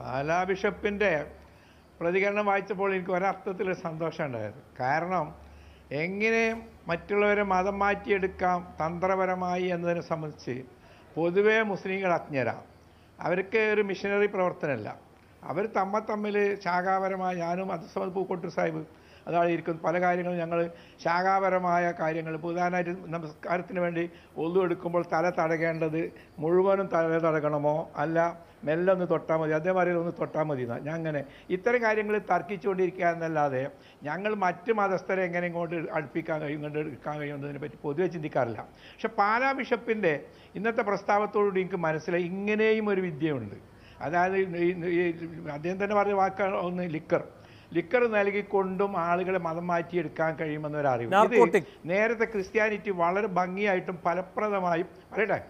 പാലാ ബിഷപ്പിൻ്റെ പ്രതികരണം വായിച്ചപ്പോൾ എനിക്ക് ഒരർത്ഥത്തിൽ സന്തോഷം ഉണ്ടായത് കാരണം എങ്ങനെ മറ്റുള്ളവരെ മതം മാറ്റിയെടുക്കാം തന്ത്രപരമായി എന്നതിനെ സംബന്ധിച്ച് പൊതുവേ മുസ്ലിങ്ങൾ അജ്ഞരാണ് അവർക്ക് ഒരു മിഷനറി പ്രവർത്തനമല്ല അവർ തമ്മ തമ്മിൽ ശാഖാപരമായ ഞാനും അതസമത് പൂക്കോട്ടൂർ സാഹിബ് അതാണ് ഇരിക്കുന്നത് പല കാര്യങ്ങളും ഞങ്ങൾ ശാഖാപരമായ കാര്യങ്ങൾ ഇപ്പോൾ ഉദാഹരണമായിട്ട് നമസ്കാരത്തിന് വേണ്ടി ഒന്നു എടുക്കുമ്പോൾ തല തടകേണ്ടത് മുഴുവനും തല തടകണമോ അല്ല മെല്ലെ ഒന്ന് തൊട്ടാൽ മതി അതേമാതിരി ഒന്ന് തൊട്ടാൽ മതി എന്നാ ഞാൻ അങ്ങനെ ഇത്തരം കാര്യങ്ങൾ തർക്കിച്ചുകൊണ്ടിരിക്കുക എന്നല്ലാതെ ഞങ്ങൾ മറ്റ് മതസ്ഥരെ എങ്ങനെ ഇങ്ങോട്ട് അടുപ്പിക്കാൻ കഴിയും ഇങ്ങോട്ട് എടുക്കാൻ കഴിയും എന്നതിനെ പറ്റി പൊതുവെ ചിന്തിക്കാറില്ല പക്ഷെ പാലാ ബിഷപ്പിൻ്റെ ഇന്നത്തെ പ്രസ്താവത്തോടുകൂടി എനിക്ക് മനസ്സിലായി ഇങ്ങനെയും ഒരു വിദ്യയുണ്ട് അതായത് ഈ- ഈ അദ്ദേഹം തന്നെ പറഞ്ഞ വാക്കാണ് ഒന്ന് ലിക്കർ ലിക്കർ നൽകിക്കൊണ്ടും ആളുകളെ മതം മാറ്റിയെടുക്കാൻ കഴിയുമെന്നൊരറിവ് ഇത് Narcotic. നേരത്തെ ക്രിസ്ത്യാനിറ്റി വളരെ ഭംഗിയായിട്ടും ഫലപ്രദമായും പറയട്ടെ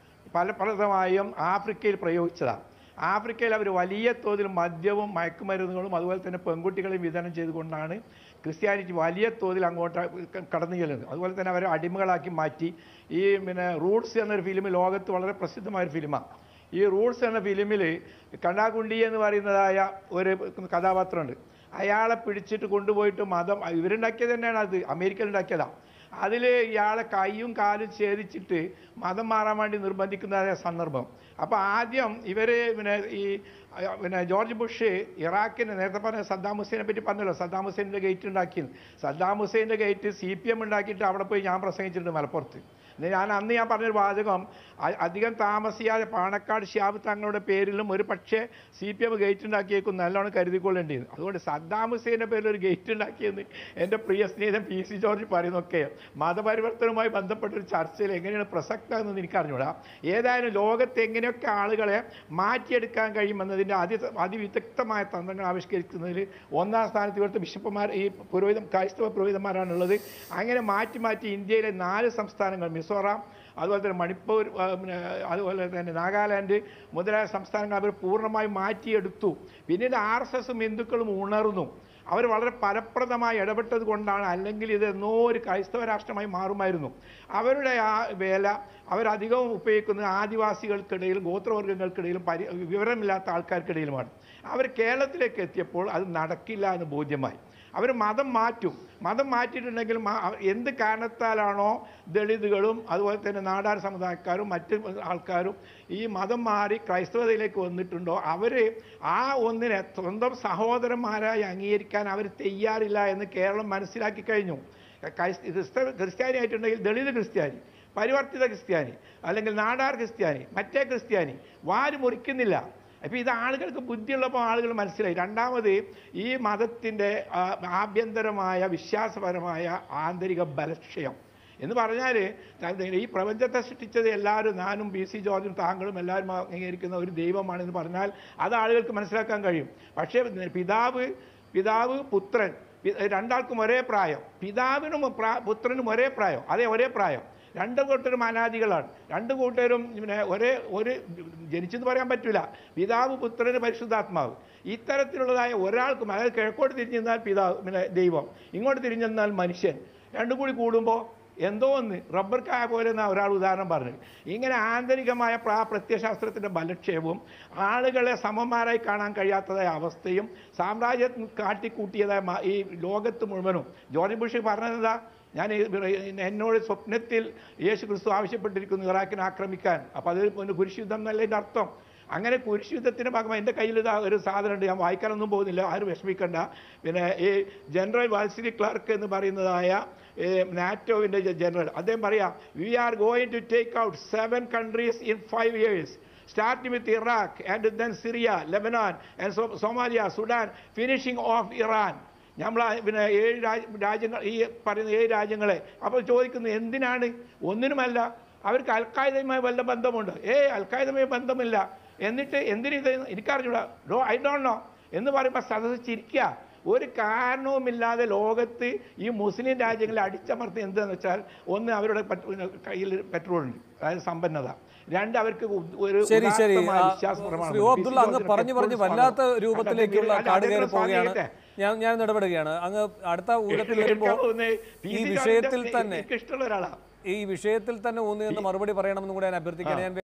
ഫലപ്രദമായും ആഫ്രിക്കയിൽ പ്രയോഗിച്ചതാണ് ആഫ്രിക്കയിൽ അവർ വലിയ തോതിൽ മദ്യവും മയക്കുമരുന്നുകളും അതുപോലെ തന്നെ പെൺകുട്ടികളെയും വിതരണം ചെയ്തുകൊണ്ടാണ് ക്രിസ്ത്യാനിറ്റി വലിയ തോതിൽ അങ്ങോട്ട് ക- കടന്നു ചെല്ലുന്നത് അതുപോലെ തന്നെ അവരെ അടിമകളാക്കി മാറ്റി ഈ പിന്നെ റൂട്ട്സ് എന്നൊരു ഫിലിം ലോകത്ത് വളരെ പ്രസിദ്ധമായ ഒരു ഫിലിമാണ് ഈ റൂട്ട്സ് എന്ന ഫിലിമിൽ കണ്ണാകുണ്ടി എന്ന് പറയുന്നതായ ഒരു കഥാപാത്രമുണ്ട് അയാളെ പിടിച്ചിട്ട് കൊണ്ടുപോയിട്ട് മതം ഇവരുണ്ടാക്കിയത് തന്നെയാണ് അത് അമേരിക്കയിൽ ഉണ്ടാക്കിയതാണ് അതിൽ ഇയാളെ കൈയും കാലും ഛേദിച്ചിട്ട് മതം മാറാൻ വേണ്ടി നിർബന്ധിക്കുന്നതായ സന്ദർഭം അപ്പോൾ ആദ്യം ഇവർ പിന്നെ ഈ അഹ് പിന്നെ ജോർജ് ബുഷ് ഇറാഖിന് നേരത്തെ പറഞ്ഞ സദ്ദാം ഹുസൈനെ പറ്റി പറഞ്ഞല്ലോ സദ്ദാം ഹുസൈൻ്റെ ഗേറ്റ് ഉണ്ടാക്കി സദ്ദാം ഹുസൈൻ്റെ ഗേറ്റ് സി പി എം ഉണ്ടാക്കിയിട്ട് അവിടെ പോയി ഞാൻ പ്രസംഗിച്ചിട്ടുണ്ട് മലപ്പുറത്ത് ഇത് ഞാൻ അന്ന് ഞാൻ പറഞ്ഞൊരു വാചകം അ- അധികം താമസിയാതെ പാണക്കാട് ഷിയാബ് തങ്ങളുടെ പേരിലും ഒരു പക്ഷേ സി പി എം ഗേറ്റ് ഉണ്ടാക്കിയേക്കും നല്ലോണം കരുതിക്കൊള്ളേണ്ടിയത് അതുകൊണ്ട് സദ്ദാം ഹുസൈൻ്റെ പേരിൽ ഒരു ഗേറ്റ് ഉണ്ടാക്കിയെന്ന് എൻ്റെ പ്രിയ സ്നേഹിതൻ പി സി ജോർജ് പറയുന്നൊക്കെ മതപരിവർത്തനവുമായി ബന്ധപ്പെട്ട ഒരു ചർച്ചയിൽ എങ്ങനെയാണ് പ്രസക്തമെന്ന് എനിക്ക് അറിഞ്ഞൂടാ ഏതായാലും ലോകത്ത് എങ്ങനെയൊക്കെ ആളുകളെ മാറ്റിയെടുക്കാൻ കഴിയുമെന്നതിൻ്റെ അതി അതിവിദഗ്ധമായ തന്ത്രങ്ങൾ ആവിഷ്കരിക്കുന്നതിൽ ഒന്നാം സ്ഥാനത്ത് ഇവിടുത്തെ ബിഷപ്പുമാർ ഈ പുരോഹിതം ക്രൈസ്തവ പുരോഹിതന്മാരാണുള്ളത് അങ്ങനെ മാറ്റി മാറ്റി ഇന്ത്യയിലെ നാല് സംസ്ഥാനങ്ങൾ മിസോറാം അതുപോലെ തന്നെ മണിപ്പൂർ ആ, പിന്നെ അതുപോലെ തന്നെ നാഗാലാൻഡ് മുതലായ സംസ്ഥാനങ്ങൾ അവർ പൂർണ്ണമായി മാറ്റിയെടുത്തു പിന്നീട് ആർ എസ് എസും ഹിന്ദുക്കളും ഉണർന്നു അവർ വളരെ ഫലപ്രദമായി ഇടപെട്ടത് കൊണ്ടാണ് അല്ലെങ്കിൽ ഇത് എന്നോ ഒരു ക്രൈസ്തവ രാഷ്ട്രമായി മാറുമായിരുന്നു അവരുടെ ആ വേല അവരധികവും ഉപയോഗിക്കുന്നത് ആദിവാസികൾക്കിടയിൽ ഗോത്രവർഗ്ഗങ്ങൾക്കിടയിലും പരി വിവരമില്ലാത്ത ആൾക്കാർക്കിടയിലുമാണ് അവർ കേരളത്തിലേക്ക് എത്തിയപ്പോൾ അത് നടക്കില്ല എന്ന് ബോധ്യമായി അവർ മതം മാറ്റും മതം മാറ്റിയിട്ടുണ്ടെങ്കിൽ മ- അവ- എന്ത് കാരണത്താലാണോ ദളിതുകളും അതുപോലെ തന്നെ നാടാർ സമുദായക്കാരും മറ്റ് ആൾക്കാരും ഈ മതം മാറി ക്രൈസ്തവതയിലേക്ക് വന്നിട്ടുണ്ടോ അവർ ആ ഒന്നിനെ സ്വന്തം സഹോദരന്മാരായി അംഗീകരിക്കാൻ അവർ തയ്യാറില്ല എന്ന് കേരളം മനസ്സിലാക്കി കഴിഞ്ഞു ക്രൈസ്ത ക്രിസ്ത ക്രിസ്ത്യാനി ആയിട്ടുണ്ടെങ്കിൽ ദളിത് ക്രിസ്ത്യാനി പരിവർത്തിത ക്രിസ്ത്യാനി അല്ലെങ്കിൽ നാടാർ ക്രിസ്ത്യാനി മറ്റേ ക്രിസ്ത്യാനി വാര് മുറിക്കുന്നില്ല അപ്പോൾ ഇത് ആളുകൾക്ക് ബുദ്ധിയുള്ളപ്പോൾ ആളുകൾ മനസ്സിലായി രണ്ടാമത് ഈ മതത്തിൻ്റെ ആ, ആഭ്യന്തരമായ വിശ്വാസപരമായ ആന്തരിക ബലക്ഷയം എന്ന് പറഞ്ഞാൽ ഈ പ്രപഞ്ചത്തെ സൃഷ്ടിച്ചത് എല്ലാവരും ഞാനും ബി സി ജോർജും താങ്കളും എല്ലാവരും അംഗീകരിക്കുന്ന ഒരു ദൈവമാണെന്ന് പറഞ്ഞാൽ അത് ആളുകൾക്ക് മനസ്സിലാക്കാൻ കഴിയും പക്ഷേ പിതാവ് പിതാവ് പുത്രൻ പി- രണ്ടാൾക്കും ഒരേ പ്രായം പിതാവിനും പ്രാ- പുത്രനും ഒരേ പ്രായം അതെ ഒരേ പ്രായം രണ്ട് കൂട്ടരും അനാദികളാണ് രണ്ട് കൂട്ടരും പിന്നെ ഒരേ ഒരു ജനിച്ചെന്ന് പറയാൻ പറ്റില്ല പിതാവ് പുത്രന് പരിശുദ്ധാത്മാവ് ഇത്തരത്തിലുള്ളതായ ഒരാൾക്കും അതായത് കിഴക്കോട്ട് തിരിഞ്ഞു നിന്നാൽ പിതാവ് പിന്നെ ദൈവം ഇങ്ങോട്ട് തിരിഞ്ഞു നിന്നാൽ മനുഷ്യൻ രണ്ടും കൂടി കൂടുമ്പോൾ എന്തോ ഒന്ന് റബ്ബർ കായ പോലെ എന്നാ ഒരാൾ ഉദാഹരണം പറഞ്ഞു ഇങ്ങനെ ആന്തരികമായ പ്രാ പ്രത്യയശാസ്ത്രത്തിൻ്റെ ബലക്ഷേപവും ആളുകളെ സമന്മാരായി കാണാൻ കഴിയാത്തതായ അവസ്ഥയും സാമ്രാജ്യം കാട്ടിക്കൂട്ടിയതായ മ- ഈ ലോകത്ത് മുഴുവനും ജോർജ് ബുഷ് പറഞ്ഞതെന്താ ഞാൻ ഈ എന്നോട് സ്വപ്നത്തിൽ യേശു ക്രിസ്തു ആവശ്യപ്പെട്ടിരിക്കുന്നു ഇറാഖിനെ ആക്രമിക്കാൻ അപ്പോൾ അത് ഒരു കുരിശുദ്ധം എന്നല്ല എൻ്റെ അർത്ഥം അങ്ങനെ കുരിശുദ്ധത്തിൻ്റെ ഭാഗമായി എൻ്റെ കയ്യിൽ ഇതാ ഒരു സാധനമുണ്ട് ഞാൻ വായിക്കാനൊന്നും പോകുന്നില്ല ആരും വിഷമിക്കണ്ട പിന്നെ ഈ ജനറൽ വാൽസിലി ക്ലർക്ക് എന്ന് പറയുന്നതായ ഈ നാറ്റോവിൻ്റെ ജനറൽ അദ്ദേഹം പറയാം we are going to take out seven countries in five years starting with Iraq and then Syria Lebanon and Somalia Sudan finishing off Iran നമ്മൾ പിന്നെ ഏഴ് രാജ്യ രാജ്യങ്ങൾ ഈ പറയുന്ന ഏഴ് രാജ്യങ്ങളെ അപ്പോൾ ചോദിക്കുന്നത് എന്തിനാണ് ഒന്നിനുമല്ല അവർക്ക് അൽക്കായുധയുമായി വല്ല ബന്ധമുണ്ട് ഏയ് അൽക്കായുധയുമായി ബന്ധമില്ല എന്നിട്ട് എന്തിനിത് എനിക്കറിഞ്ഞൂടാ ഡോ ഐ ഡോണ്ട് നോ എന്ന് പറയുമ്പോൾ സദസ്സ് ചിരിക്കുക ഒരു കാരണവുമില്ലാതെ ലോകത്ത് ഈ മുസ്ലിം രാജ്യങ്ങളെ അടിച്ചമർത്തി എന്താണെന്ന് വെച്ചാൽ ഒന്ന് അവരുടെ പെട്രോ- കയ്യിൽ പെട്രോൾ ഉണ്ട് അതായത് സമ്പന്നത രണ്ട് അവർക്ക് ഉ- ഒരു ശരി ശരി ഉദാത്തമായ ആ, വിശ്വാസപ്രമാണം ശ്രീ ഉണ്ട്. ഓ അബ്ദുള്ള അങ്ങ് ഫിസിയോളജിയൊക്കെ പറഞ്ഞു പറഞ്ഞ് എപ്പോഴും വല്ലാത്ത സ്വാഗതം. രൂപത്തിലേക്കുള്ള അല്ല, കാട് കയറി അദ്ദേഹത്തിന് പോവുകയാണ് സ്വാധീനിക്കട്ടെ. ഞാൻ ഞാൻ ഇടപെടുകയാണ് അങ്ങ് അടുത്ത ഊഴത്തിൽ വരുമ്പോൾ കേൾക്കാവുന്ന പി. ഈ സി. വിഷയത്തിൽ ജോർജിന്റെ തന്നെ എനിക്ക് ഇഷ്ടമുള്ള ഒരാളാണ് ഈ വിഷയത്തിൽ തന്നെ ഊന്നി എന്ന് മറുപടി പറയണമെന്നും കൂടെ ഞാൻ അഭ്യർത്ഥിക്കാൻ ഞാൻ